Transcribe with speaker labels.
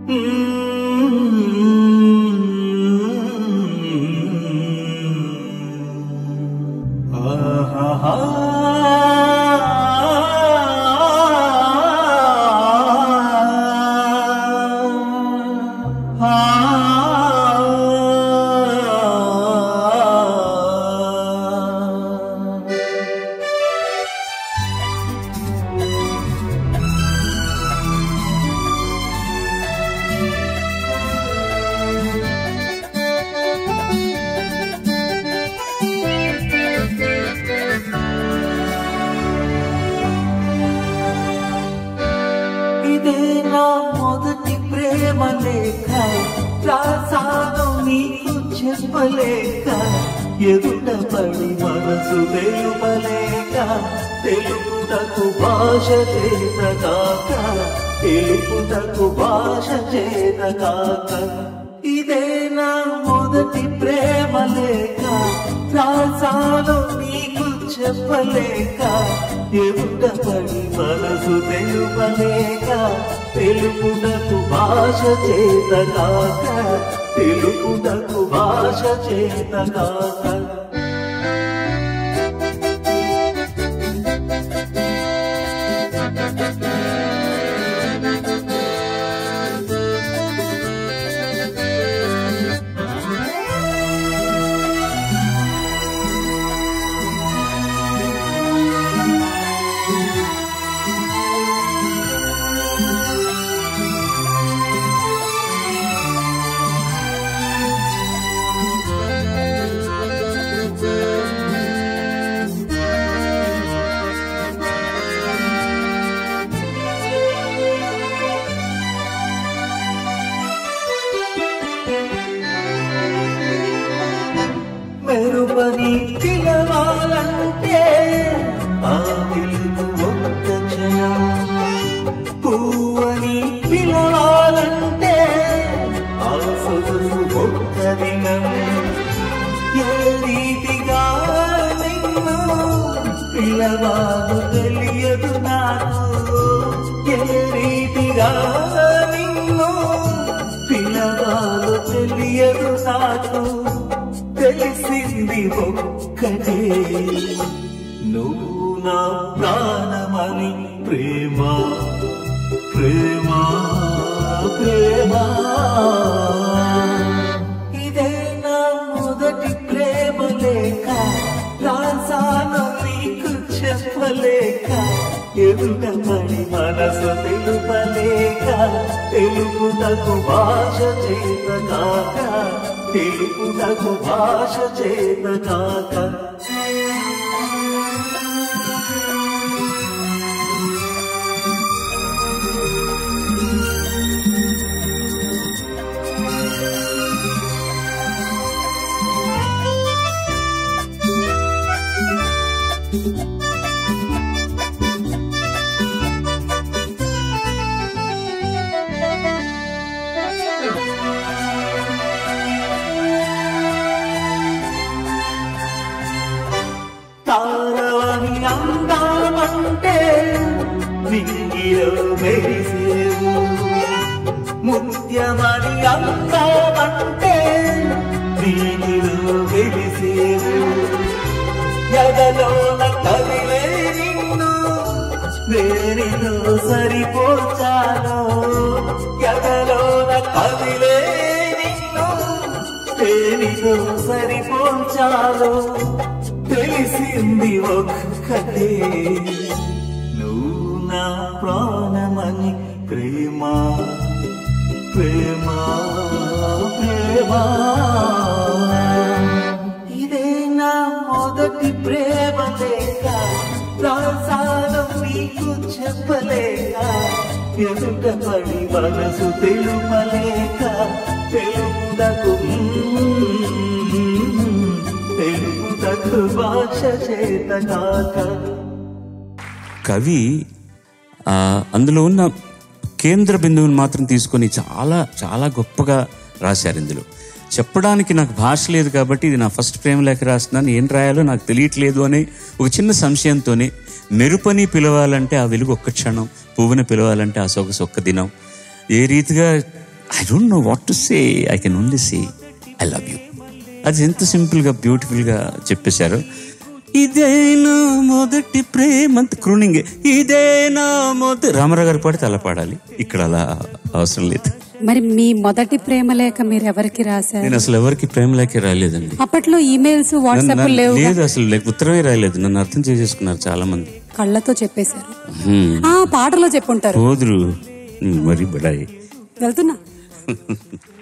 Speaker 1: ఇదే నా మొదటి ప్రేమ లేఖ రాసాను నీకు చెప్పలేక ఎదుట పడి మనసు తెలుపలేక తెలుపుటకు భాష చేత కాక తెలుపుటకు భాష చేత కాక ఇదే నా మొదటి ప్రేమ లేఖ రాసాను నీకు చెప్పలేక ఎదుట పడి మనసు తెలుపలేక తెలుపుటకు భాష చేత కాక తెలుపుటకు భాష చేత కాక మెరుపని పిలవాలంటే ఆ పిలుపు ఒక్క క్షణం పువ్వని పిలవాలంటే ఆ సొగసు ఒక్క దినం ఏ రీతిగా నిన్ను పిలవాలు తెలియదు నాకు ఏ రీతిగా నిన్ను పిలవాలు తెలియదు నాకు తెలిసింది ఒక్కటే నువ్వు నా ప్రాణమని ప్రేమ ప్రేమ ప్రేమ ఇదే నా మొదటి ప్రేమ లేక రాసాను నీకు చెప్పలేక ఎదుట పడి మనసు తెలుపలేక తెలుపుటకు భాష చేత కాక తెలుపుటకు భాష చేత కాక తారవని అందామంటే నింగిలో మెరిసేవు ముత్యమని అందామంటే నీటిలో వెలిసేవు ఎదలోన కదిలే నిన్ను వేరితో సరిపోచాను ఎదలోన కదిలే నిన్ను వేరితో సరిపోచాను తెలిసింది ఒక్కటే నువ్వు నా ప్రాణమని ప్రేమ ప్రేమ ప్రేమ ఇదే నా మొదటి ప్రేమ లేక రాసాను నీకు చెప్పలేక ఎదుట పడి మనసు తెలుపలేక తెలుపుటకు తెలుపుటకు భాష చేత కాక
Speaker 2: కవి ఆ, అందులో ఉన్న కేంద్ర బిందువుని మాత్రం తీసుకొని చాలా చాలా గొప్పగా రాశారు ఇందులో చెప్పడానికి నాకు భాష లేదు కాబట్టి ఇది నా ఫస్ట్ ప్రేమ లేఖ రాస్తున్నాను ఏం రాయాలో నాకు తెలియట్లేదు అనే ఒక చిన్న సంశయంతోనే మెరుపని పిలవాలంటే ఆ వెలుగు ఒక్క క్షణం పువ్వుని పిలవాలంటే ఆ సొగసు ఒక్క దినం ఏ రీతిగా I don't know what to say I can only say I love you అది ఎంత సింపుల్గా బ్యూటిఫుల్గా చెప్పేశారు ఇదేనా మొదటి ప్రేమంత క్రూనింగ్ ఇదేనా మొదటి రామారావు గారు పాడితే అలా పాడాలి ఇక్కడ అలా అవసరం లేదు
Speaker 3: మరి మీ మొదటి ప్రేమ లేఖ మీరు ఎవరికి రాశారు
Speaker 2: నేను అసలు ఎవరికి ప్రేమ లేకే రాలేదండి
Speaker 3: అప్పట్లో ఈమెయిల్స్ వాట్సాప్
Speaker 2: నన్ను-
Speaker 3: లేవు
Speaker 2: లేదు అసలు లేక ఉత్తరమే రాయలేదు నన్ను అర్థం చేసేసుకున్నారు చాలా మంది
Speaker 3: కళ్ళతో చెప్పేశారు
Speaker 2: హ్మ్.
Speaker 3: ఆ పాటలో చెప్పుంటారు
Speaker 2: సోదరు మరి బడాయి
Speaker 3: వెళ్తున్నా